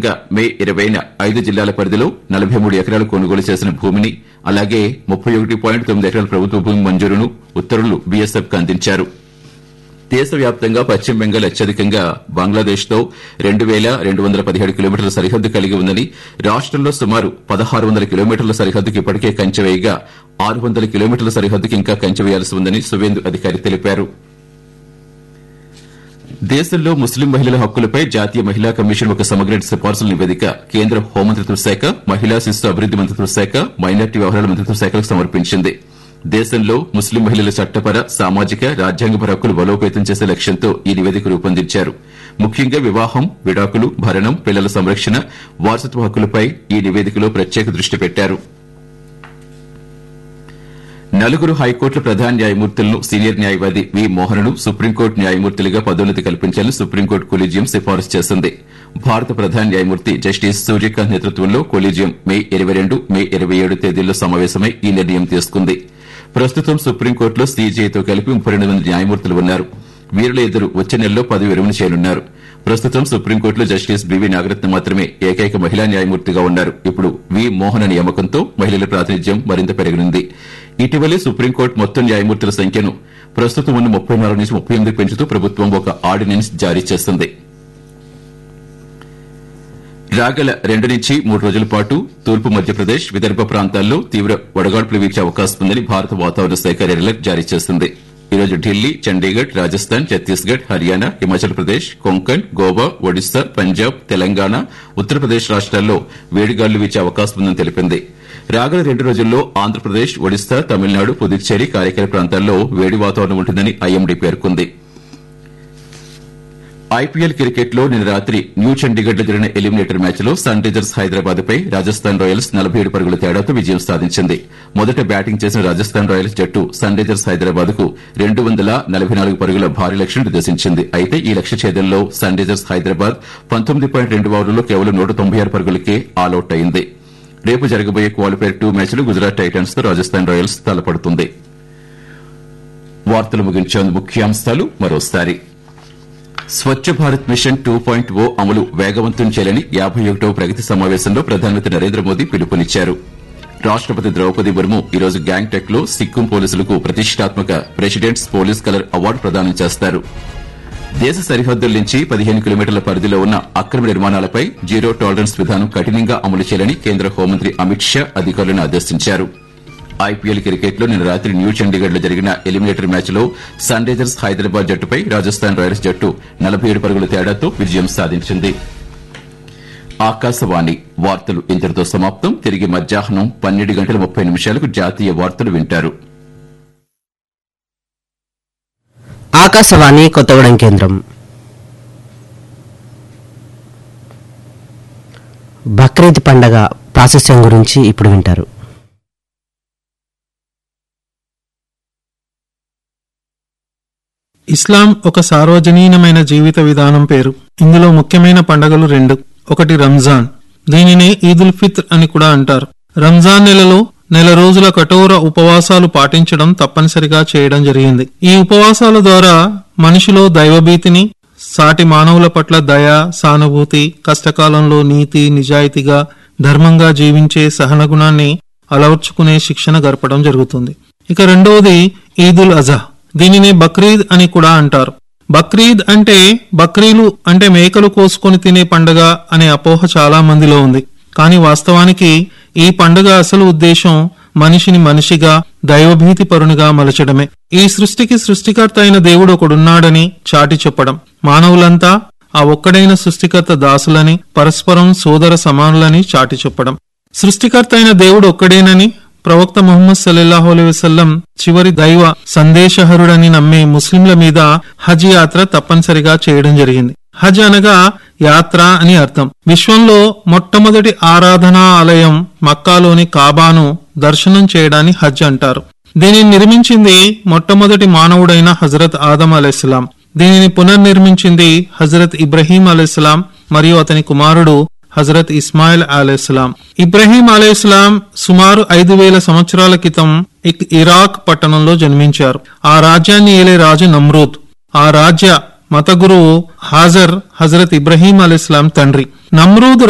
గా మే ఇరవైన ఐదు జిల్లాల పరిధిలో నలభై మూడు ఎకరాలు కొనుగోలు చేసిన భూమిని అలాగే ముప్పై ఒకటి పాయింట్ తొమ్మిది ఎకరాల ప్రభుత్వ భూమి మంజూరును ఉత్తర్వులు బీఎస్ఎఫ్ కు అందించారు దేశవ్యాప్తంగా పశ్చిమ బెంగాల్ అత్యధికంగా బంగ్లాదేశ్ తో రెండు వేల రెండు వందల పదిహేడు కిలోమీటర్ల సరిహద్దు కలిగి ఉందని రాష్టంలో సుమారు పదహారు వందల కిలోమీటర్ల సరిహద్దుకు ఇప్పటికే కంచె వేయగా ఆరు వందల కిలోమీటర్ల సరిహద్దుకి ఇంకా కంచె వేయాల్సి ఉందని సువేందు అధికారి తెలిపారు దేశంలో ముస్లిం మహిళల హక్కులపై జాతీయ మహిళా కమిషన్ ఒక సమగ్ర సిఫార్సుల నివేదిక కేంద్ర హోంమంత్రిత్వ శాఖ మహిళా శిశు అభివృద్ది మంత్రిత్వ శాఖ మైనార్టీ వ్యవహారాల మంత్రిత్వ శాఖలకు సమర్పించింది దేశంలో ముస్లిం మహిళల చట్టపర సామాజిక రాజ్యాంగపర హక్కులు బలోపేతం చేసే లక్ష్యంతో ఈ నివేదిక రూపొందించారు ముఖ్యంగా వివాహం విడాకులు భరణం పిల్లల సంరక్షణ వారసత్వ హక్కులపై ఈ నివేదికలో ప్రత్యేక దృష్టి పెట్టారు నలుగురు హైకోర్టుల ప్రధాన న్యాయమూర్తులను సీనియర్ న్యాయవాది వి మోహన్ను సుప్రీంకోర్టు న్యాయమూర్తులుగా పదోన్నతి కల్పించాలని సుప్రీంకోర్టు కొలీజియం సిఫారసు చేసింది భారత ప్రధాన న్యాయమూర్తి జస్టిస్ సూర్యకాంత్ నేతృత్వంలో కొలీజియం మే ఇరవై రెండు మే ఇరవై ఏడు తేదీల్లో సమావేశమై ఈ నిర్ణయం తీసుకుంది ప్రస్తుతం సుప్రీంకోర్టులో సీజేఐతో కలిపి ముప్పై రెండు మంది న్యాయమూర్తులు ఉన్నారు వీరిలో ఇద్దరు వచ్చే నెలలో పదవి విరమణ చేయనున్నారు ప్రస్తుతం సుప్రీంకోర్టులో జస్టిస్ బివి నాగరత్న మాత్రమే ఏకైక మహిళా న్యాయమూర్తిగా ఉన్నారు ఇప్పుడు వి మోహన నియామకంతో మహిళల ప్రాతినిధ్యం మరింత పెరగనుంది ఇటీవలే సుప్రీంకోర్టు మొత్తం న్యాయమూర్తుల సంఖ్యను ప్రస్తుతం ఉన్న ముప్పై నాలుగు నుంచి ముప్పై ఎనిమిది పెంచుతూ ప్రభుత్వం ఒక ఆర్డినెన్స్ జారీ చేస్తుంది రాగల రెండు నుంచి మూడు రోజుల పాటు తూర్పు మధ్యప్రదేశ్ విదర్భ ప్రాంతాల్లో తీవ్ర వడగాడ్పులు వీచే అవకాశం ఉందని భారత వాతావరణ శాఖ రెడ్ అలర్ట్ జారీ చేసింది ఈ రోజు ఢిల్లీ చండీగఢ్ రాజస్థాన్ ఛత్తీస్గఢ్ హర్యానా హిమాచల్ ప్రదేశ్ కొంకణ్ గోవా ఒడిశా పంజాబ్ తెలంగాణ ఉత్తరప్రదేశ్ రాష్ట్రాల్లో వేడిగాళ్లు వీచే అవకాశం ఉందని తెలిపింది రాగల రెండు రోజుల్లో ఆంధ్రప్రదేశ్ ఒడిశా తమిళనాడు పుదుచ్చేరి కారైకల ప్రాంతాల్లో వేడి వాతావరణం ఉంటుందని ఐఎండీ పేర్కొంది ఐపీఎల్ క్రికెట్ లో నిన్న రాత్రి న్యూ చండీగఢ్ లో జరిగిన ఎలిమినేటర్ మ్యాచ్ లో సన్ రైజర్స్ హైదరాబాద్ పై రాజస్థాన్ రాయల్స్ నలభై ఏడు పరుగుల తేడాతో విజయం సాధించింది మొదట బ్యాటింగ్ చేసిన రాజస్థాన్ రాయల్స్ జట్టు సన్ రైజర్స్ హైదరాబాద్ కు రెండు వందల నలభై నాలుగు పరుగుల భారీ లక్ష్యం నిర్దేశించింది అయితే ఈ లక్ష్య ఛేదంలో సన్ రైజర్స్ హైదరాబాద్ పంతొమ్మిది పాయింట్ రెండు ఓవర్లలో కేవలం నూట తొంభై ఆరు పరుగులకే ఆలౌట్ అయింది రేపు జరగబోయే క్వాలిఫైర్ టూ మ్యాచ్లు గుజరాత్ టైటన్స్ తో రాజస్థాన్ రాయల్స్ తలపడుతుంది వార్తలు ముగించే ముఖ్యాంశాలు మరోసారి Swachh Bharat mission two point O అమలు వేగవంతం చేయాలని యాబై ఒకటవ ప్రగతి సమావేశంలో ప్రధానమంత్రి నరేంద్ర మోదీ పిలుపునిచ్చారు రాష్టపతి ద్రౌపది ముర్ము ఈరోజు గ్యాంగ్టెక్ లో సిక్కిం పోలీసులకు ప్రతిష్టాత్మక ప్రెసిడెంట్స్ పోలీస్ కలర్ అవార్డు ప్రదానం చేస్తారు దేశ సరిహద్దుల నుంచి పదిహేను కిలోమీటర్ల పరిధిలో ఉన్న అక్రమ నిర్మాణాలపై జీరో టాలరెన్స్ విధానం కఠినంగా అమలు చేయాలని కేంద్ర హోంమంత్రి అమిత్ షా అధికారులను ఆదేశించారు ఐపీఎల్ క్రికెట్ లో నిన్న రాత్రి న్యూ చండీగఢ్ లో జరిగిన ఎలిమినేటర్ మ్యాచ్ లో సన్ రైజర్స్ హైదరాబాద్ జట్టుపై రాజస్థాన్ రాయల్స్ జట్టు నలభై ఏడు పరుగుల తేడాతో విజయం సాధించింది ఆకాశవాణి వార్తలు ఇంతటితో సమాప్తం తిరిగి మధ్యాహ్నం పన్నెండు గంటల ముప్పై నిమిషాలకు జాతీయ వార్తలు వింటారు ఆకాశవాణి కొత్తగూడెం కేంద్రం బక్రీద్ పండగ ప్రాశస్యం గురించి ఇప్పుడు వింటారు ఇస్లాం ఒక సార్వజనీనమైన జీవిత విధానం పేరు ఇందులో ముఖ్యమైన పండగలు రెండు ఒకటి రంజాన్ దీనినే ఈదుల్ ఫిత్ర్ అని కూడా అంటారు రంజాన్ నెలలో నెల రోజుల కఠోర ఉపవాసాలు పాటించడం తప్పనిసరిగా చేయడం జరిగింది ఈ ఉపవాసాల ద్వారా మనిషిలో దైవభీతిని సాటి మానవుల పట్ల దయ సానుభూతి కష్టకాలంలో నీతి నిజాయితీగా ధర్మంగా జీవించే సహనగుణాన్ని అలవర్చుకునే శిక్షణ గడపడం జరుగుతుంది ఇక రెండవది ఈదుల్ అజహ్ దీనిని బక్రీద్ అని కూడా అంటారు బక్రీద్ అంటే బక్రీలు అంటే మేకలు కోసుకొని తినే పండగ అనే అపోహ చాలా మందిలో ఉంది కానీ వాస్తవానికి ఈ పండుగ అసలు ఉద్దేశం మనిషిని మనిషిగా దైవభీతి పరునిగా మలచడమే ఈ సృష్టికి సృష్టికర్త అయిన దేవుడు ఒకడున్నాడని చాటి చెప్పడం మానవులంతా ఆ ఒక్కడైన సృష్టికర్త దాసులని పరస్పరం సోదర సమానులని చాటి చెప్పడం సృష్టికర్త అయిన దేవుడు ఒక్కడేనని ప్రవక్త ముహమ్మద్ సల్లల్లాహు అలైహి వసల్లం చివరి దైవ సందేశహరుడని నమ్మే ముస్లింల మీద హజ్ యాత్ర తప్పనిసరిగా చేయడం జరిగింది హజ్ అనగా యాత్ర అని అర్థం విశ్వంలో మొట్టమొదటి ఆరాధనా ఆలయం మక్కాలోని కాబాను దర్శనం చేయడాన్ని హజ్ అంటారు దీనిని నిర్మించింది మొట్టమొదటి మానవుడైన హజరత్ ఆదం అలైహిస్లాం దీనిని పునర్నిర్మించింది హజరత్ ఇబ్రహీం అలైహిస్లాం మరియు అతని కుమారుడు హజరత్ ఇస్మాయిల్ అలైహిస్లాం ఇబ్రహీం అలైహిస్లాం సుమారు ఐదు వేల సంవత్సరాల క్రితం ఇక్- ఇరాక్ పట్టణంలో జన్మించారు ఆ రాజ్యాన్ని ఏలే రాజు నమ్రూద్ ఆ రాజ్య మత గురువు హాజర్ హజరత్ ఇబ్రహీం అలైహిస్లాం తండ్రి నమ్రూద్